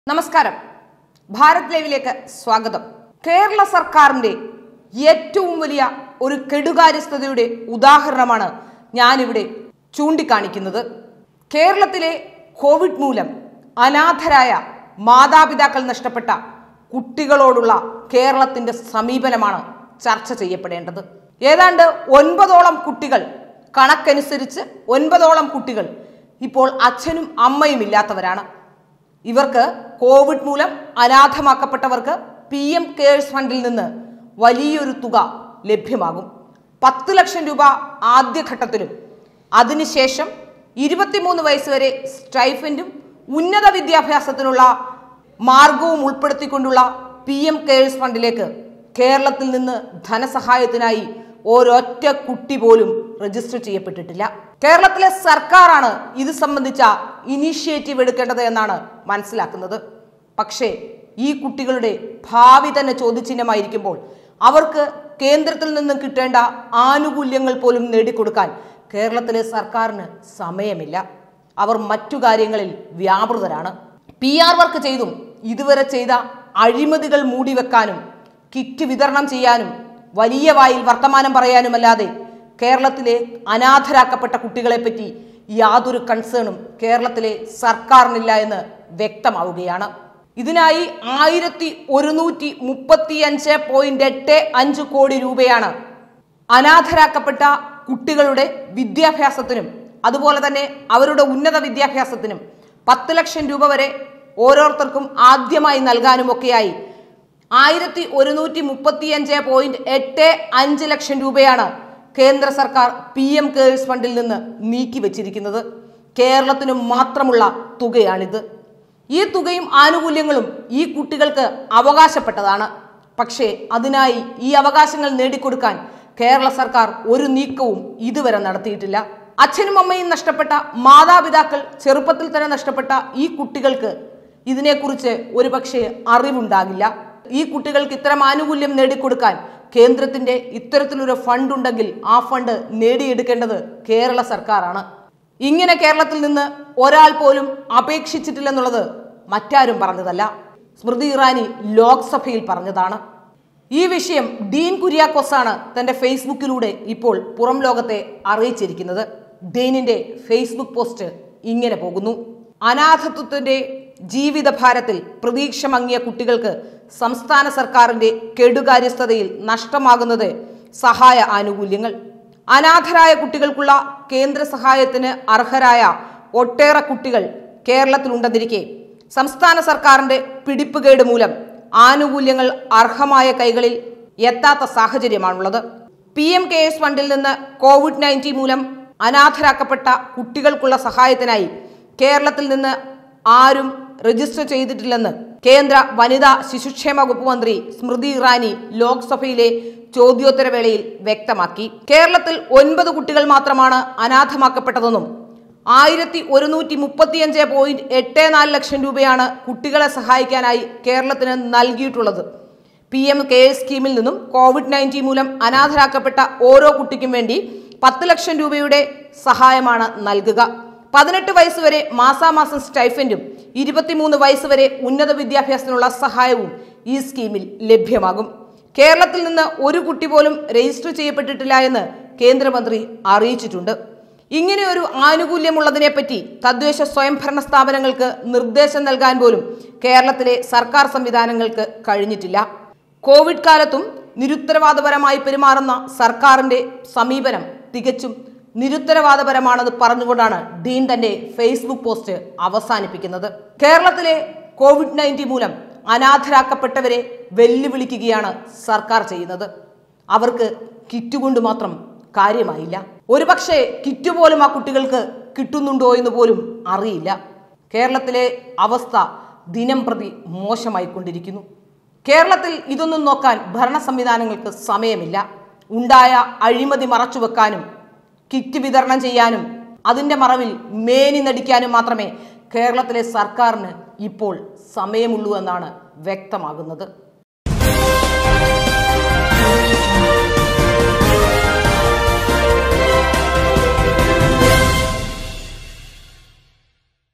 നമസ്കാരം ഭാരത് ലൈവിലേക്ക് സ്വാഗതം കേരള സർക്കാരിന്റെ ഏറ്റവും വലിയ ഒരു കെടുകാര്യസ്ഥതയുടെ ഉദാഹരണമാണ് ഞാനിവിടെ ചൂണ്ടിക്കാണിക്കുന്നത് കേരളത്തിലെ കോവിഡ് മൂലം അനാഥരായ മാതാപിതാക്കൾ നഷ്ടപ്പെട്ട കുട്ടികളോടുള്ള കേരളത്തിന്റെ സമീപനമാണ് ചർച്ച ചെയ്യപ്പെടേണ്ടത് ഏതാണ്ട് ഒൻപതോളം കുട്ടികൾ കണക്കനുസരിച്ച് ഒൻപതോളം കുട്ടികൾ ഇപ്പോൾ അച്ഛനും അമ്മയും ഇല്ലാത്തവരാണ് ഇവർക്ക് കോവിഡ് മൂലം അനാഥമാക്കപ്പെട്ടവർക്ക് പി എം കെയേഴ്സ് ഫണ്ടിൽ നിന്ന് വലിയൊരു തുക ലഭ്യമാകും പത്ത് ലക്ഷം രൂപ ആദ്യഘട്ടത്തിലും അതിനുശേഷം ഇരുപത്തിമൂന്ന് വയസ്സ് വരെ സ്റ്റൈഫൻറ്റും ഉന്നത വിദ്യാഭ്യാസത്തിനുള്ള മാർഗവും ഉൾപ്പെടുത്തിക്കൊണ്ടുള്ള പി എം കെയേഴ്സ് ഫണ്ടിലേക്ക് കേരളത്തിൽ നിന്ന് ധനസഹായത്തിനായി ഒരൊറ്റ കുട്ടി പോലും രജിസ്റ്റർ ചെയ്യപ്പെട്ടിട്ടില്ല കേരളത്തിലെ സർക്കാരാണ് ഇത് സംബന്ധിച്ച ഇനീഷ്യേറ്റീവ് എടുക്കേണ്ടത് എന്നാണ് മനസ്സിലാക്കുന്നത് പക്ഷേ ഈ കുട്ടികളുടെ ഭാവി തന്നെ ചോദ്യചിഹ്നമായിരിക്കുമ്പോൾ അവർക്ക് കേന്ദ്രത്തിൽ നിന്നും കിട്ടേണ്ട ആനുകൂല്യങ്ങൾ പോലും നേടിക്കൊടുക്കാൻ കേരളത്തിലെ സർക്കാരിന് സമയമില്ല അവർ മറ്റു കാര്യങ്ങളിൽ വ്യാപൃതരാണ് പി ആർ വർക്ക് ചെയ്തും ഇതുവരെ ചെയ്ത അഴിമതികൾ മൂടിവെക്കാനും കിറ്റ് വിതരണം ചെയ്യാനും വലിയ വായിൽ വർത്തമാനം പറയാനുമല്ലാതെ കേരളത്തിലെ അനാഥരാക്കപ്പെട്ട കുട്ടികളെപ്പറ്റി യാതൊരു കൺസേണും കേരളത്തിലെ സർക്കാരിനില്ല എന്ന് വ്യക്തമാവുകയാണ് ഇതിനായി ആയിരത്തി ഒരുന്നൂറ്റി മുപ്പത്തി അഞ്ച് പോയിന്റ് എട്ട് അഞ്ച് കോടി രൂപയാണ് അനാഥരാക്കപ്പെട്ട കുട്ടികളുടെ വിദ്യാഭ്യാസത്തിനും അതുപോലെ തന്നെ അവരുടെ ഉന്നത വിദ്യാഭ്യാസത്തിനും പത്ത് ലക്ഷം രൂപ വരെ ഓരോരുത്തർക്കും ആദ്യമായി നൽകാനുമൊക്കെയായി ആയിരത്തി ഒരുന്നൂറ്റി മുപ്പത്തിയഞ്ച് പോയിന്റ് എട്ട് അഞ്ച് ലക്ഷം രൂപയാണ് കേന്ദ്ര സർക്കാർ പി എം കെയേഴ്സ് ഫണ്ടിൽ നിന്ന് നീക്കി വച്ചിരിക്കുന്നത് കേരളത്തിന് മാത്രമുള്ള തുകയാണിത് ഈ തുകയും ആനുകൂല്യങ്ങളും ഈ കുട്ടികൾക്ക് അവകാശപ്പെട്ടതാണ് പക്ഷേ അതിനായി ഈ അവകാശങ്ങൾ നേടിക്കൊടുക്കാൻ കേരള സർക്കാർ ഒരു നീക്കവും ഇതുവരെ നടത്തിയിട്ടില്ല അച്ഛനും അമ്മയും നഷ്ടപ്പെട്ട മാതാപിതാക്കൾ ചെറുപ്പത്തിൽ തന്നെ നഷ്ടപ്പെട്ട ഈ കുട്ടികൾക്ക് ഇതിനെക്കുറിച്ച് ഒരുപക്ഷെ അറിവുണ്ടാകില്ല ഈ കുട്ടികൾക്ക് ഇത്തരം ആനുകൂല്യം നേടിക്കൊടുക്കാൻ കേന്ദ്രത്തിന്റെ ഇത്തരത്തിലൊരു ഫണ്ട് ഉണ്ടെങ്കിൽ ആ ഫണ്ട് നേടിയെടുക്കേണ്ടത് കേരള സർക്കാരാണ് ഇങ്ങനെ കേരളത്തിൽ നിന്ന് ഒരാൾ പോലും അപേക്ഷിച്ചിട്ടില്ലെന്നുള്ളത് മറ്റാരും പറഞ്ഞതല്ല സ്മൃതി ഇറാനി ലോക്സഭയിൽ പറഞ്ഞതാണ് ഈ വിഷയം ഡീൻ കുര്യാക്കോസാണ് തന്റെ ഫേസ്ബുക്കിലൂടെ ഇപ്പോൾ പുറം ലോകത്തെ അറിയിച്ചിരിക്കുന്നത് ഡീനിന്റെ ഫേസ്ബുക്ക് പോസ്റ്റ് ഇങ്ങനെ പോകുന്നു അനാഥത്വത്തിന്റെ ജീവിതഭാരത്തിൽ പ്രതീക്ഷ മങ്ങിയ കുട്ടികൾക്ക് സംസ്ഥാന സർക്കാരിന്റെ കെടുകാര്യസ്ഥതയിൽ നഷ്ടമാകുന്നത് സഹായ ആനുകൂല്യങ്ങൾ അനാഥരായ കുട്ടികൾക്കുള്ള കേന്ദ്ര സഹായത്തിന് അർഹരായ ഒട്ടേറെ കുട്ടികൾ കേരളത്തിലുണ്ടെന്നിരിക്കെ സംസ്ഥാന സർക്കാരിന്റെ പിടിപ്പുകേട് മൂലം ആനുകൂല്യങ്ങൾ അർഹമായ കൈകളിൽ എത്താത്ത സാഹചര്യമാണുള്ളത് പി എം കെ എസ് ഫണ്ടിൽ നിന്ന് കോവിഡ് നയൻറ്റീൻ മൂലം അനാഥരാക്കപ്പെട്ട കുട്ടികൾക്കുള്ള സഹായത്തിനായി കേരളത്തിൽ നിന്ന് ആരും രജിസ്റ്റർ ചെയ്തിട്ടില്ലെന്ന് കേന്ദ്ര വനിതാ ശിശുക്ഷേമ വകുപ്പ് മന്ത്രി സ്മൃതി ഇറാനി ലോക്സഭയിലെ ചോദ്യോത്തരവേളയിൽ വ്യക്തമാക്കി കേരളത്തിൽ ഒൻപത് കുട്ടികൾ മാത്രമാണ് അനാഥമാക്കപ്പെട്ടതെന്നും ആയിരത്തി ഒരുന്നൂറ്റി മുപ്പത്തിയഞ്ച് പോയിന്റ് എട്ട് നാല് ലക്ഷം രൂപയാണ് കുട്ടികളെ സഹായിക്കാനായി കേരളത്തിന് നൽകിയിട്ടുള്ളത് പി എം കെയർ സ്കീമിൽ നിന്നും കോവിഡ് നയൻറ്റീൻ മൂലം അനാഥരാക്കപ്പെട്ട ഓരോ കുട്ടിക്കും വേണ്ടി പത്ത് ലക്ഷം രൂപയുടെ സഹായമാണ് നൽകുക പതിനെട്ട് വയസ്സ് വരെ മാസാമാസം സ്റ്റൈഫൻറ്റും ഇരുപത്തിമൂന്ന് വയസ്സ് വരെ ഉന്നത വിദ്യാഭ്യാസത്തിനുള്ള സഹായവും ഈ സ്കീമിൽ ലഭ്യമാകും കേരളത്തിൽ നിന്ന് ഒരു കുട്ടി പോലും രജിസ്റ്റർ ചെയ്യപ്പെട്ടിട്ടില്ല എന്ന് കേന്ദ്രമന്ത്രി അറിയിച്ചിട്ടുണ്ട് ഇങ്ങനെ ഒരു ആനുകൂല്യമുള്ളതിനെപ്പറ്റി തദ്ദേശ സ്വയംഭരണ സ്ഥാപനങ്ങൾക്ക് നിർദ്ദേശം നൽകാൻ പോലും കേരളത്തിലെ സർക്കാർ സംവിധാനങ്ങൾക്ക് കഴിഞ്ഞിട്ടില്ല കോവിഡ് കാലത്തും നിരുത്തരവാദപരമായി പെരുമാറുന്ന സർക്കാരിന്റെ സമീപനം തികച്ചും നിരുത്തരവാദപരമാണെന്ന് പറഞ്ഞുകൊണ്ടാണ് ഡീൻ തന്റെ ഫേസ്ബുക്ക് പോസ്റ്റ് അവസാനിപ്പിക്കുന്നത് കേരളത്തിലെ കോവിഡ് നയൻറ്റീൻ മൂലം അനാഥരാക്കപ്പെട്ടവരെ വെല്ലുവിളിക്കുകയാണ് സർക്കാർ ചെയ്യുന്നത് അവർക്ക് കിറ്റ് കൊണ്ട് മാത്രം കാര്യമായില്ല ഒരുപക്ഷെ കിറ്റ് പോലും ആ കുട്ടികൾക്ക് കിട്ടുന്നുണ്ടോ എന്ന് പോലും അറിയില്ല കേരളത്തിലെ അവസ്ഥ ദിനം പ്രതി മോശമായിക്കൊണ്ടിരിക്കുന്നു കേരളത്തിൽ ഇതൊന്നും നോക്കാൻ ഭരണ സംവിധാനങ്ങൾക്ക് സമയമില്ല ഉണ്ടായ അഴിമതി മറച്ചുവെക്കാനും കിറ്റ് വിതരണം ചെയ്യാനും അതിൻ്റെ മറവിൽ മേനി നടിക്കാനും മാത്രമേ കേരളത്തിലെ സർക്കാരിന് ഇപ്പോൾ സമയമുള്ളൂ എന്നാണ് വ്യക്തമാകുന്നത്